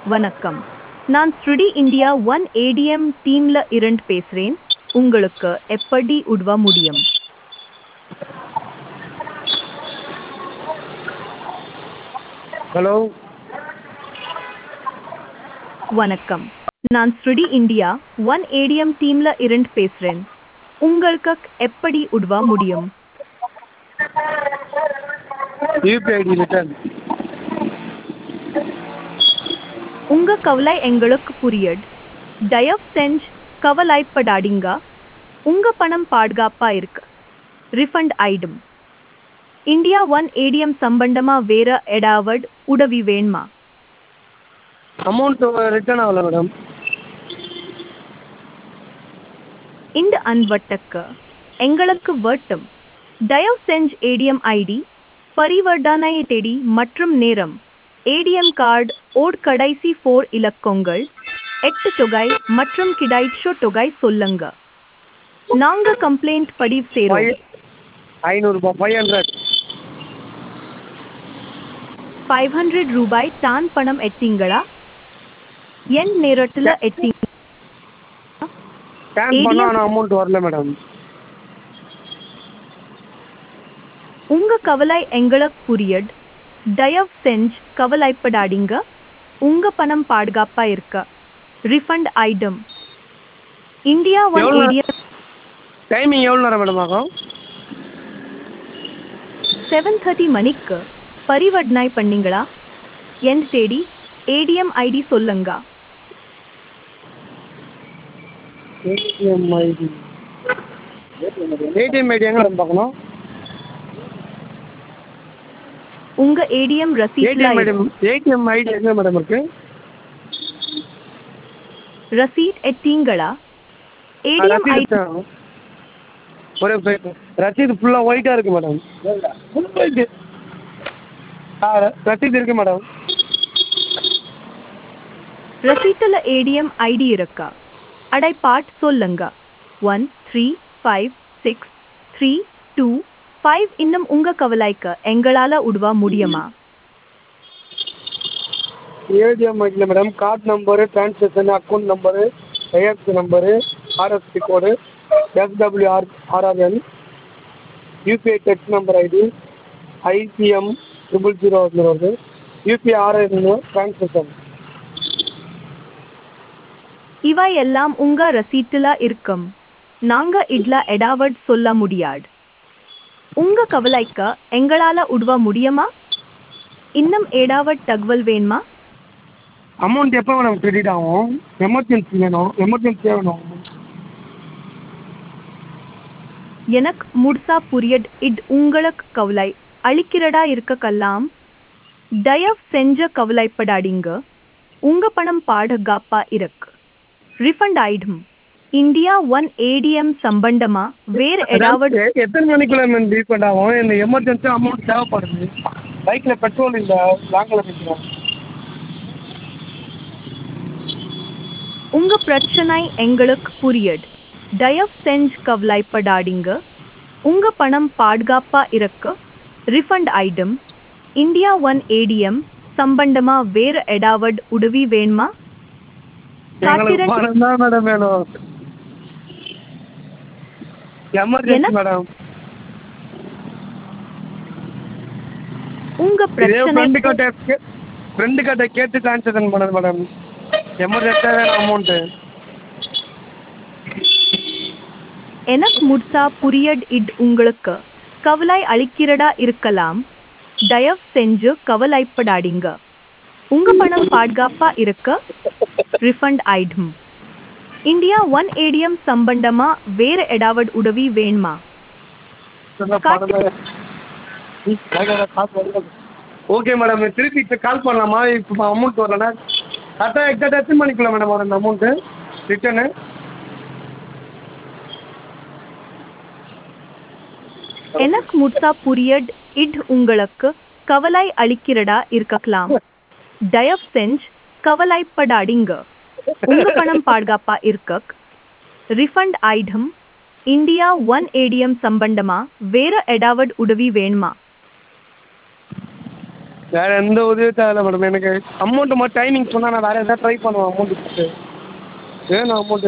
வணக்கம் நான் ஸ்ருடி இந்தியா ஒன் ஏடிஎம் டீம்ல இருந்து பேசுறேன் உங்களுக்கு எப்படி உதவ முடியும் ஹலோ வணக்கம் நான் ஸ்ருடி இந்தியா ஒன் ஏடிஎம் டீம்ல இருந்து பேசுறேன் உங்களுக்கு எப்படி உதவ முடியும் யூபிஐடி ரிட்டர்ன் உங்க கவலை எங்களுக்கு புரியட் தயவு செஞ்சு கவலைப்படாதீங்க உங்க பணம் பாதுகாப்பா இருக்கு ரிஃபண்ட் ஆயிடும் இந்தியா ஒன் ஏடிஎம் சம்பந்தமா வேற ஏதாவது உதவி வேணுமா அமௌண்ட் ரிட்டர்ன் ஆகல மேடம் இந்த அன்வட்டக்கு எங்களுக்கு வட்டம் தயவு செஞ்சு ஏடிஎம் ஐடி பரிவர்த்தனை தேதி மற்றும் நேரம் ஏடிஎம் கார்டு ஓட் கடைசி ஃபோர் இலக்கங்கள் எட்டு தொகை மற்றும் கிடைச்ச தொகை சொல்லுங்க நாங்க கம்ப்ளைண்ட் பதிவு செய்றோம் ஃபைவ் ஐநூறுரூபா ஃபைவ் ஹண்ட்ரட் ஃபைவ் ஹண்ட்ரட் ரூபாய் தான் பணம் எட்டீங்களா என் நேரத்துல எட்டீங்க ஸ்கேன் பண்ணால் ஆனால் அமௌண்ட் வரல மேடம் உங்க கவலை எங்களுக்கு புரியட் தயவு செஞ்சு கவலைப்படாதீங்க உங்க பணம் பாதுகாப்பா இருக்க ரிஃபண்ட் ஐட்டம் இந்தியா ஒன் எவ்வளவு? ஏடியா டைமிங் எவ்வளோ நேரம் மேடம் ஆகும் செவன் தேர்ட்டி மணிக்கு பரிவர்த்தனை பண்ணீங்களா என் தேடி ஏடிஎம் ஐடி சொல்லுங்க ஏடிஎம் ஐடி ஏடிஎம் ஐடி எங்கே மேடம் பார்க்கணும் உங்க ஏடிஎம் ரசீட்ல ஏடிஎம் ஐடி ஏடிஎம் ஐடி எங்கே மேடம் இருக்கு ரசீட் எட்டீங்களா ஏடிஎம் ரசீது ஐடி தான். ஒரே நிமிஷம். ரசீது ஃபுல்லாக ஒயிட்டாக இருக்கு மேடம் ஃபுல் ஒயிட்டு ஆ ரசீது இருக்கு மேடம் ரசீட்டுல ஏடிஎம் ஐடி இருக்கா அடை பாட் சொல்லுங்க one three five six three two five இன்னும் உங்க கவலைக்கு எங்களால உதவ முடியுமா ஏடிஎம் ஐடியில் madam card number transaction account number IFC number RFC code SWR RRN UPI text number ID IBM triple zero வருது யூபிஐ ஆர்என் டிரான்சாக்ஷன் இவை எல்லாம் உங்க ரசீட்டுல இருக்கும் நாங்க இதுல எடாவட் சொல்ல முடியாது உங்க கவலைக்கு எங்களால உதவ முடியுமா இன்னும் ஏடாவட் தகவல் வேணுமா அமௌண்ட் எப்போ மேடம் கிரெடிட் ஆகும் எமர்ஜென்சி வேணும் எமர்ஜென்சியாக வேணும் எனக்கு முழுசா புரியட் இட் உங்களுக்கு கவலை அளிக்கிறடா இருக்கக்கலாம் தயவு செஞ்ச கவலைப்படாதீங்க உங்க பணம் பாதுகாப்பா இருக்கு ரிஃபண்ட் ஆயிடும் இந்தியா ஒன் ஏடிஎம் சம்பந்தமா வேற ஏதாவது எ- எத்தனை மணிக்குள்ள மேம் ரீஃபண்ட் ஆகும் இந்த எமர்ஜென்சி அமௌண்ட் தேவைப்படுது பைக்கில் பெட்ரோல் இல்லை லாங்கில் நிற்கிறோம் உங்க பிரச்சனை எங்களுக்கு புரியட் தயவு செஞ்சு கவலைப்படாதீங்க உங்க பணம் பாதுகாப்பா இருக்கு refund item India one ATM சம்பந்தமா வேற ஏதாவது உதவி வேணுமா எங்களுக்கு காத்திரன் பணம் தான் மேடம் வேணும் எமர்ஜென்சி என்ன? மேடம் உங்க இதே பிரச்சனை ஃப்ரெண்டு கிட்ட ஃப்ரெண்டு கிட்ட கேட்டு டிரான்சாக்ஷன் பண்ணது மேடம் எமர்ஜென்சியாக வேணும் அமௌண்ட்டு எனக்கு முழுசா புரியட் இட் உங்களுக்கு கவலை அளிக்கிறதா இருக்கலாம் தயவு செஞ்சு கவலைப்படாதீங்க உங்க பணம் பாதுகாப்பா இருக்க ரிஃபண்ட் ஆயிடும் இந்தியா ஒன் ஏடிஎம் சம்பந்தமா வேற ஏதாவது உதவி வேணுமா ஓகே மேடம் திருப்பி இப்போ கால் பண்ணலாமா இப்போ அமௌண்ட் வரலன்னா கரெக்டாக எக்ஸாக்டாக எத்தனை மணிக்குள்ள மேடம் வரும் அந்த அமௌண்ட்டு ரிட்டர்னு எனக்கு முழுசா புரியட் இட் உங்களுக்கு கவலை அளிக்கிறதா இருக்கலாம் தயவு செஞ்சு கவலைப்படாதீங்க உங்க பணம் பாதுகாப்பா இருக்க ரிஃபண்ட் ஆயிடும் இந்தியா ஒன் ஏடிஎம் சம்பந்தமா வேற ஏதாவது உதவி வேணுமா வேறு எந்த உதவியும் தேவையில்ல மேடம் எனக்கு அமௌண்ட்டு மட்டும் டைமிங் சொன்னால் நான் வேறு எதாவது ட்ரை பண்ணுவேன் அமௌண்ட்டுக்கு வேணும் அமௌண்ட்டு